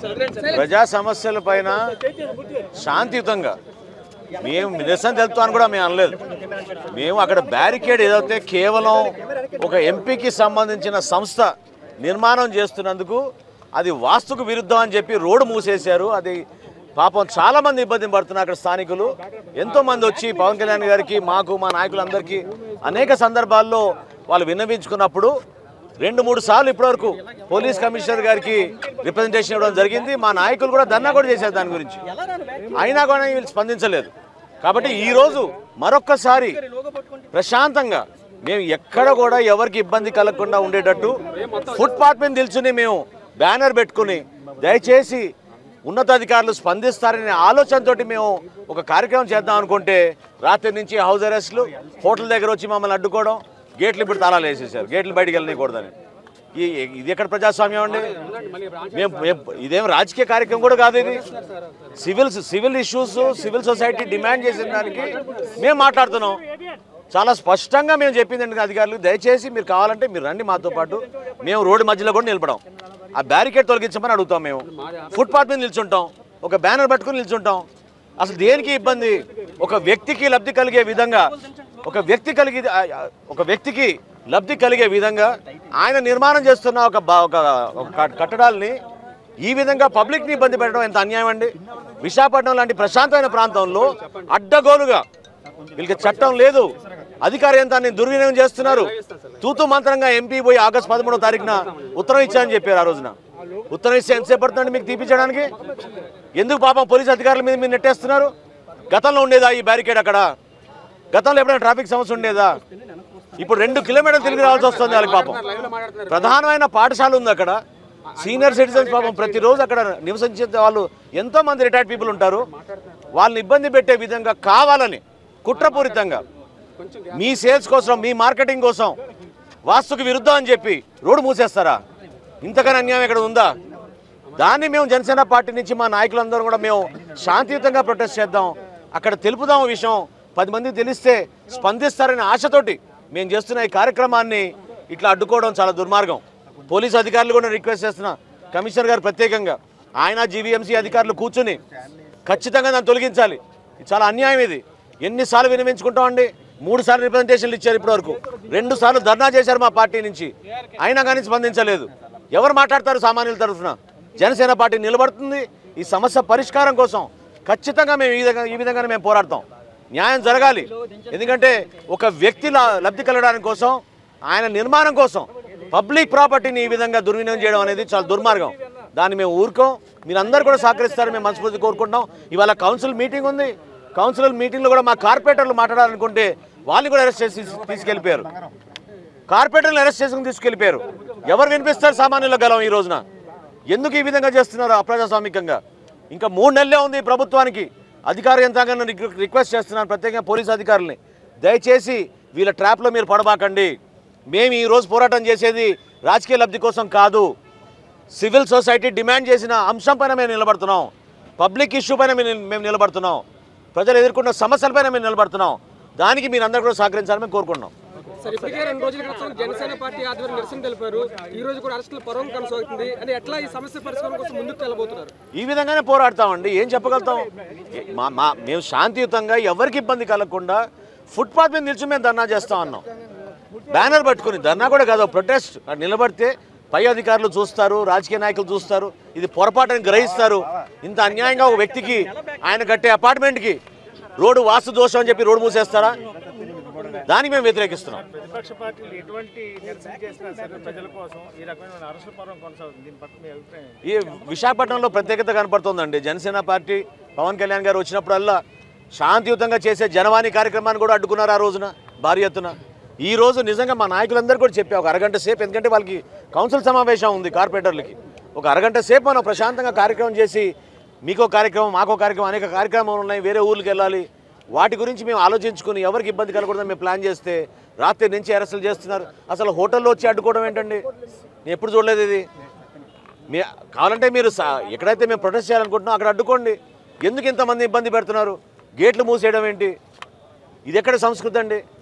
ప్రజా సమస్యల పైన శాంతియుతంగా మేము నిరసన తెలుపుతామని కూడా మేము అనలేదు మేము అక్కడ బ్యారికేడ్ ఏదైతే కేవలం ఒక ఎంపీకి సంబంధించిన సంస్థ నిర్మాణం చేస్తున్నందుకు అది వాస్తుకు విరుద్ధం అని చెప్పి రోడ్డు మూసేశారు అది పాపం చాలా మంది ఇబ్బంది పడుతున్నారు అక్కడ స్థానికులు ఎంతో మంది వచ్చి పవన్ కళ్యాణ్ గారికి మాకు మా నాయకులందరికీ అనేక సందర్భాల్లో వాళ్ళు విన్నవించుకున్నప్పుడు రెండు మూడు సార్లు ఇప్పటివరకు పోలీస్ కమిషనర్ గారికి రిప్రజెంటేషన్ ఇవ్వడం జరిగింది మా నాయకులు కూడా ధర్నా కూడా చేశారు దాని గురించి అయినా కూడా వీళ్ళు స్పందించలేదు కాబట్టి ఈరోజు మరొక్కసారి ప్రశాంతంగా మేము ఎక్కడ కూడా ఎవరికి ఇబ్బంది కలగకుండా ఉండేటట్టు ఫుట్పాత్ మీద నిల్చుని మేము బ్యానర్ పెట్టుకుని దయచేసి ఉన్నతాధికారులు స్పందిస్తారనే ఆలోచనతోటి మేము ఒక కార్యక్రమం చేద్దాం అనుకుంటే రాత్రి నుంచి హౌస్ అరెస్ట్లు హోటల్ దగ్గర వచ్చి మమ్మల్ని అడ్డుకోవడం గేట్లు ఇప్పుడు తాళాలు వేసేసారు గేట్లు బయటికి వెళ్ళనీయకూడదని ఈ ఇది ఎక్కడ ప్రజాస్వామ్యం అండి మేము మేము- ఇదేం రాజకీయ కార్యక్రమం కూడా కాదు ఇది civil civil issues civil society demand చేసిన దానికి మేము మాట్లాడుతున్నాం చాలా స్పష్టంగా మేము చెప్పింది ఏంటంటే అధికారులకు దయచేసి మీరు కావాలంటే మీరు రండి మాతో పాటు మేము రోడ్డు మధ్యలో కూడా నిలబడం ఆ బ్యారికేడ్ తొలగించమని అడుగుతాం మేము ఫుట్పాత్ మీద నిల్చుంటాం ఒక బ్యానర్ పట్టుకుని నిల్చుంటాం అసలు దేనికి ఇబ్బంది ఒక వ్యక్తికి లబ్ధి కలిగే విధంగా ఒక వ్యక్తి కలిగి ఆ- ఆ- ఒక వ్యక్తికి లబ్ధి కలిగే విధంగా ఆయన నిర్మాణం చేస్తున్న ఒక బా- ఒక ఒక కట్- కట్టడాల్ని ఈ విధంగా పబ్లిక్ని ఇబ్బంది పెట్టడం ఎంత అన్యాయం అండి విశాఖపట్నం లాంటి ప్రశాంతమైన ప్రాంతంలో అడ్డగోలుగా వీళ్ళకి చట్టం లేదు అధికార యంత్రాన్ని దుర్వినియోగం చేస్తున్నారు తూతు మంత్రంగా ఎంపీ పోయి ఆగస్టు పదమూడవ తారీఖున ఉత్తరం ఇచ్చారని చెప్పారు ఆ రోజున ఉత్తరం ఇస్తే ఎంతసేపు పడుతుందండి మీకు తీపించడానికి ఎందుకు పాపం పోలీస్ అధికారుల మీద మీరు నెట్టేస్తున్నారు గతంలో ఉండేదా ఈ బ్యారికేడ్ అక్కడ గతంలో ఎప్పుడైనా ట్రాఫిక్ సమస్య ఉండేదా ఇప్పుడు రెండు కిలోమీటర్లు తిరిగి రావాల్సి వస్తుంది వాళ్ళకి పాపం ప్రధానమైన పాఠశాల ఉంది అక్కడ సీనియర్ సిటిజన్స్ పాపం ప్రతిరోజు అక్కడ నివసించే వాళ్ళు ఎంతో మంది రిటైర్డ్ పీపుల్ ఉంటారు వాళ్ళని ఇబ్బంది పెట్టే విధంగా కావాలని కుట్రపూరితంగా మీ సేల్స్ కోసం మీ మార్కెటింగ్ కోసం వాస్తుకు విరుద్ధం అని చెప్పి రోడ్డు మూసేస్తారా ఇంతకన్నా అన్యాయం ఇక్కడ ఉందా దాన్ని మేము జనసేన పార్టీ నుంచి మా నాయకులందరూ కూడా మేము శాంతియుతంగా ప్రొటెస్ట్ చేద్దాం అక్కడ తెలుపుదాం ఈ విషయం పది మందికి తెలిస్తే స్పందిస్తారనే ఆశతోటి మేము చేస్తున్న ఈ కార్యక్రమాన్ని ఇట్లా అడ్డుకోవడం చాలా దుర్మార్గం పోలీసు అధికారులు కూడా రిక్వెస్ట్ చేస్తున్నా కమిషనర్ గారు ప్రత్యేకంగా ఆయన జీవీఎంసీ అధికారులు కూర్చుని ఖచ్చితంగా దాన్ని తొలగించాలి ఇది చాలా అన్యాయం ఇది ఎన్నిసార్లు వినిపించుకుంటామండి మూడు సార్లు రిప్రజెంటేషన్లు ఇచ్చారు ఇప్పటివరకు రెండు సార్లు ధర్నా చేశారు మా పార్టీ నుంచి అయినా కానీ స్పందించలేదు ఎవరు మాట్లాడతారు సామాన్యుల తరఫున జనసేన పార్టీ నిలబడుతుంది ఈ సమస్య పరిష్కారం కోసం ఖచ్చితంగా మేము ఈ విధంగా ఈ విధంగానే మేము పోరాడతాం న్యాయం జరగాలి ఎందుకంటే ఒక వ్యక్తి లా- లబ్ధి కలగడానికి కోసం ఆయన నిర్మాణం కోసం పబ్లిక్ ప్రాపర్టీని ఈ విధంగా దుర్వినియోగం చేయడం అనేది చాలా దుర్మార్గం దాన్ని మేము ఊరుకోం మీరందరూ కూడా సహకరిస్తారని మేము మనస్ఫూర్తి కోరుకుంటున్నాం ఇవాళ కౌన్సిల్ మీటింగ్ ఉంది కౌన్సిల్ మీటింగ్లో కూడా మా కార్పొరేటర్లు మాట్లాడాలనుకుంటే వాళ్ళని కూడా అరెస్ట్ చేసి తీసుకెళ్ళిపోయారు కార్పొరేటర్లు అరెస్ట్ చేసుకుని తీసుకెళ్ళిపోయారు ఎవరు వినిపిస్తారు సామాన్యుల గలం ఈ రోజున ఎందుకు ఈ విధంగా చేస్తున్నారు అప్రజాస్వామికంగా ఇంకా మూడు నెలలే ఉంది ఈ ప్రభుత్వానికి అధికార యంత్రాంగాన్ని రిక్వ- రిక్వెస్ట్ చేస్తున్నాను ప్రత్యేకంగా పోలీస్ అధికారుల్ని దయచేసి వీళ్ళ ట్రాప్లో మీరు పడబాకండి మేము ఈ రోజు పోరాటం చేసేది రాజకీయ లబ్ధి కోసం కాదు సివిల్ సొసైటీ డిమాండ్ చేసిన అంశం పైన మేము నిలబడుతున్నాం పబ్లిక్ ఇష్యూ పైన మేము నిల- మేము నిలబడుతున్నాం ప్రజలు ఎదుర్కొన్న సమస్యలపైన మేము నిలబడుతున్నాం దానికి మీరు అందరూ కూడా సహకరించాలని మేము కోరుకుంటున్నాం సార్ ఇప్పటికే రెండు రోజుల క్రితం జనసేన పార్టీ ఆధ్వర్యం నిరసన తెలిపారు ఈ రోజు కూడా అరెస్టుల పర్వం కొనసాగుతుంది అని ఎట్లా ఈ సమస్య పరిష్కారం కోసం ముందుకు వెళ్ళబోతున్నారు ఈ విధంగానే పోరాడతామండి ఏం చెప్పగలుగుతాం ఏ- మా మా మేము శాంతియుతంగా ఎవరికి ఇబ్బంది కలగకుండా ఫుట్పాత్ మీద నిల్చుని మేము ధర్నా చేస్తాం అన్నాం బ్యానర్ పట్టుకుని ధర్నా కూడా కాదు ప్రొటెస్ట్ అక్కడ నిలబడితే పై అధికారులు చూస్తారు రాజకీయ నాయకులు చూస్తారు ఇది పొరపాటుని గ్రహిస్తారు ఇంత అన్యాయంగా ఒక వ్యక్తికి ఆయన కట్టే అపార్ట్మెంట్కి రోడ్డు వాస్తు దోషం అని చెప్పి రోడ్డు మూసేస్తారా దానికి మేము వ్యతిరేకిస్తున్నాం ప్రతిపక్ష పార్టీలు ఎటువంటి నిరసన చేసినా సరే ప్రజల కోసం ఈ రకమైన అరెస్టుల పర్వం కొనసాగుతుంది దీని పట్ల మీ అభిప్రాయం ఏంటి? ఈ విశాఖపట్నంలో ప్రత్యేకత కనపడుతుందండి జనసేన పార్టీ పవన్ కళ్యాణ్ గారు వచ్చినప్పుడల్లా శాంతియుతంగా చేసే జనవాణి కార్యక్రమాన్ని కూడా అడ్డుకున్నారు ఆ రోజున భారీ ఎత్తున ఈ రోజు నిజంగా మా నాయకులందరూ కూడా చెప్పా ఒక అరగంట సేపు ఎందుకంటే వాళ్ళకి కౌన్సిల్ సమావేశం ఉంది కార్పొరేటర్లకి ఒక అరగంట సేపు మనం ప్రశాంతంగా కార్యక్రమం చేసి మీకో కార్యక్రమం మాకో కార్యక్రమం అనేక కార్యక్రమాలు ఉన్నాయి వేరే ఊర్లకు వెళ్ళాలి వాటి గురించి మేము ఆలోచించుకుని ఎవరికి ఇబ్బంది కలగకూడదని మేము ప్లాన్ చేస్తే రాత్రి నుంచి అరెస్టులు చేస్తున్నారు అసలు హోటల్లో వచ్చి అడ్డుకోవడం ఏంటండి నేను ఎప్పుడు చూడలేదు ఇది మీ కావాలంటే మీరు సా- ఎక్కడైతే మేము ప్రొటెస్ట్ చేయాలనుకుంటున్నాం అక్కడ అడ్డుకోండి ఎందుకు ఇంతమంది ఇబ్బంది పెడుతున్నారు గేట్లు మూసేయడం ఏంటి ఇది ఎక్కడ సంస్కృతి అండి